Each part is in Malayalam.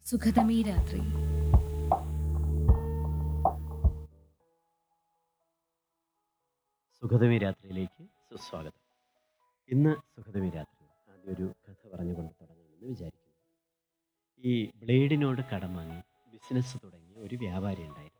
സുഖതമീ രാത്രി സുഖതമി രാത്രിയിലേക്ക് സുസ്വാഗതം ഇന്ന് സുഖതമി രാത്രി ആദ്യം ഒരു കഥ പറഞ്ഞുകൊണ്ട് തുടങ്ങാമെന്ന് വിചാരിക്കുന്നു ഈ ബ്ലേഡിനോട് കടം വാങ്ങി ബിസിനസ് തുടങ്ങിയ ഒരു വ്യാപാരി ഉണ്ടായിരുന്നു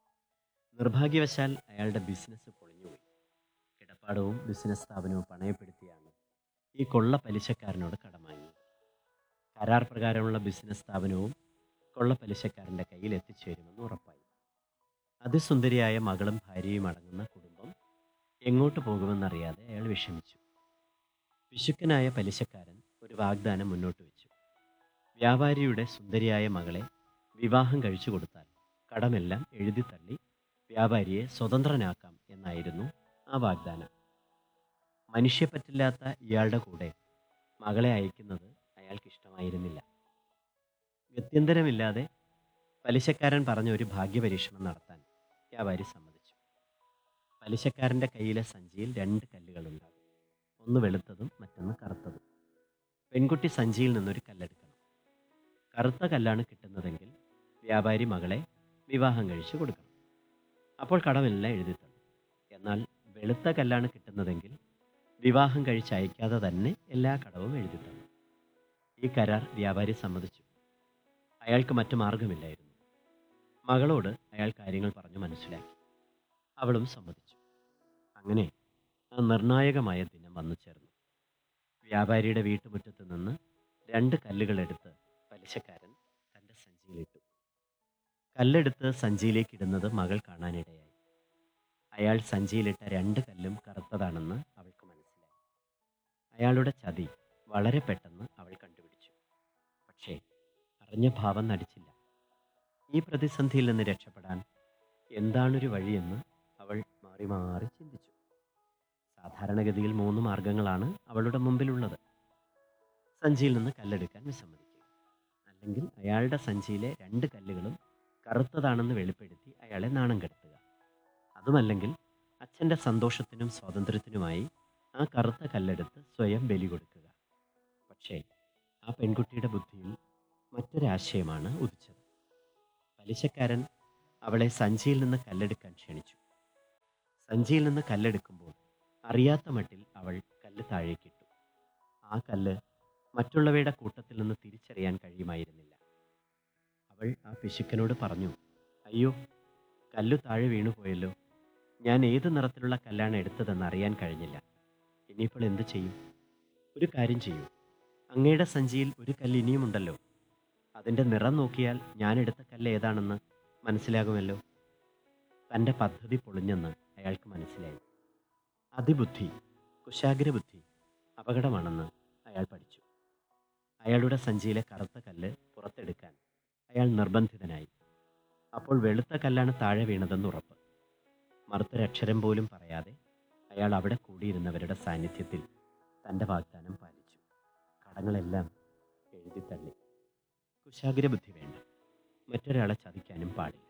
നിർഭാഗ്യവശാൽ അയാളുടെ ബിസിനസ് പൊളിഞ്ഞുപോയി കിടപ്പാടവും ബിസിനസ് സ്ഥാപനവും പണയപ്പെടുത്തിയാണ് ഈ കൊള്ള പലിശക്കാരനോട് കടം വാങ്ങിയത് കരാർ പ്രകാരമുള്ള ബിസിനസ് സ്ഥാപനവും കൊള്ള പലിശക്കാരൻ്റെ കയ്യിൽ എത്തിച്ചേരുമെന്ന് ഉറപ്പായി അതിസുന്ദരിയായ മകളും ഭാര്യയും അടങ്ങുന്ന കുടുംബം എങ്ങോട്ട് പോകുമെന്നറിയാതെ അയാൾ വിഷമിച്ചു പിശുക്കനായ പലിശക്കാരൻ ഒരു വാഗ്ദാനം മുന്നോട്ട് വെച്ചു വ്യാപാരിയുടെ സുന്ദരിയായ മകളെ വിവാഹം കഴിച്ചു കൊടുത്താൽ കടമെല്ലാം എഴുതി തള്ളി വ്യാപാരിയെ സ്വതന്ത്രനാക്കാം എന്നായിരുന്നു ആ വാഗ്ദാനം മനുഷ്യപ്പറ്റില്ലാത്ത ഇയാളുടെ കൂടെ മകളെ അയക്കുന്നത് അയാൾക്ക് ഇഷ്ടമായിരുന്നില്ല ഗത്യന്തരമില്ലാതെ പലിശക്കാരൻ പറഞ്ഞ ഒരു ഭാഗ്യപരീക്ഷണം നടത്താൻ വ്യാപാരി സമ്മതിച്ചു പലിശക്കാരൻ്റെ കയ്യിലെ സഞ്ചിയിൽ രണ്ട് കല്ലുകളുണ്ടാകും ഒന്ന് വെളുത്തതും മറ്റൊന്ന് കറുത്തതും പെൺകുട്ടി സഞ്ചിയിൽ നിന്നൊരു കല്ലെടുക്കണം കറുത്ത കല്ലാണ് കിട്ടുന്നതെങ്കിൽ വ്യാപാരി മകളെ വിവാഹം കഴിച്ചു കൊടുക്കണം അപ്പോൾ കടമെല്ലാം എഴുതി തന്നു എന്നാൽ വെളുത്ത കല്ലാണ് കിട്ടുന്നതെങ്കിൽ വിവാഹം കഴിച്ച് അയക്കാതെ തന്നെ എല്ലാ കടവും എഴുതി തന്നു ഈ കരാർ വ്യാപാരി സമ്മതിച്ചു അയാൾക്ക് മറ്റു മാർഗമില്ലായിരുന്നു മകളോട് അയാൾ കാര്യങ്ങൾ പറഞ്ഞു മനസ്സിലാക്കി അവളും സമ്മതിച്ചു അങ്ങനെ ആ നിർണായകമായ ദിനം വന്നു ചേർന്നു വ്യാപാരിയുടെ വീട്ടുമുറ്റത്ത് നിന്ന് രണ്ട് കല്ലുകളെടുത്ത് പലിശക്കാരൻ തൻ്റെ സഞ്ചിയിലിട്ടു കല്ലെടുത്ത് സഞ്ചിയിലേക്ക് ഇടുന്നത് മകൾ കാണാനിടയായി അയാൾ സഞ്ചിയിലിട്ട രണ്ട് കല്ലും കറുത്തതാണെന്ന് അവൾക്ക് മനസ്സിലായി അയാളുടെ ചതി വളരെ പെട്ടെന്ന് അവൾ കണ്ടുപിടിച്ചു പക്ഷേ അറിഞ്ഞ ഭാവം നടിച്ചില്ല ഈ പ്രതിസന്ധിയിൽ നിന്ന് രക്ഷപ്പെടാൻ എന്താണൊരു വഴിയെന്ന് അവൾ മാറി മാറി ചിന്തിച്ചു സാധാരണഗതിയിൽ മൂന്ന് മാർഗങ്ങളാണ് അവളുടെ മുമ്പിലുള്ളത് സഞ്ചിയിൽ നിന്ന് കല്ലെടുക്കാൻ വിസമ്മതിക്കുക അല്ലെങ്കിൽ അയാളുടെ സഞ്ചിയിലെ രണ്ട് കല്ലുകളും കറുത്തതാണെന്ന് വെളിപ്പെടുത്തി അയാളെ നാണം കെടുത്തുക അതുമല്ലെങ്കിൽ അച്ഛൻ്റെ സന്തോഷത്തിനും സ്വാതന്ത്ര്യത്തിനുമായി ആ കറുത്ത കല്ലെടുത്ത് സ്വയം ബലി കൊടുക്കുക പക്ഷേ ആ പെൺകുട്ടിയുടെ ബുദ്ധിയിൽ മറ്റൊരാശയമാണ് ഉദിച്ചത് പലിശക്കാരൻ അവളെ സഞ്ചിയിൽ നിന്ന് കല്ലെടുക്കാൻ ക്ഷണിച്ചു സഞ്ചിയിൽ നിന്ന് കല്ലെടുക്കുമ്പോൾ അറിയാത്ത മട്ടിൽ അവൾ കല്ല് താഴേക്കിട്ടു ആ കല്ല് മറ്റുള്ളവയുടെ കൂട്ടത്തിൽ നിന്ന് തിരിച്ചറിയാൻ കഴിയുമായിരുന്നില്ല അവൾ ആ പിശുക്കനോട് പറഞ്ഞു അയ്യോ കല്ലു താഴെ വീണുപോയല്ലോ ഞാൻ ഏത് നിറത്തിലുള്ള കല്ലാണ് എടുത്തതെന്ന് അറിയാൻ കഴിഞ്ഞില്ല ഇനിയിപ്പോൾ എന്ത് ചെയ്യും ഒരു കാര്യം ചെയ്യൂ അങ്ങയുടെ സഞ്ചിയിൽ ഒരു കല്ല് ഇനിയുമുണ്ടല്ലോ അതിൻ്റെ നിറം നോക്കിയാൽ ഞാൻ എടുത്ത കല്ല് ഏതാണെന്ന് മനസ്സിലാകുമല്ലോ തൻ്റെ പദ്ധതി പൊളിഞ്ഞെന്ന് അയാൾക്ക് മനസ്സിലായി അതിബുദ്ധി കുശാഗ്രബുദ്ധി അപകടമാണെന്ന് അയാൾ പഠിച്ചു അയാളുടെ സഞ്ചിയിലെ കറുത്ത കല്ല് പുറത്തെടുക്കാൻ അയാൾ നിർബന്ധിതനായി അപ്പോൾ വെളുത്ത കല്ലാണ് താഴെ വീണതെന്ന് ഉറപ്പ് മറുത്തൊരക്ഷരം പോലും പറയാതെ അയാൾ അവിടെ കൂടിയിരുന്നവരുടെ സാന്നിധ്യത്തിൽ തൻ്റെ വാഗ്ദാനം പാലിച്ചു കടങ്ങളെല്ലാം എഴുതി തള്ളി കുശാഗ്രബുദ്ധി വേണ്ട മറ്റൊരാളെ ചതിക്കാനും പാടില്ല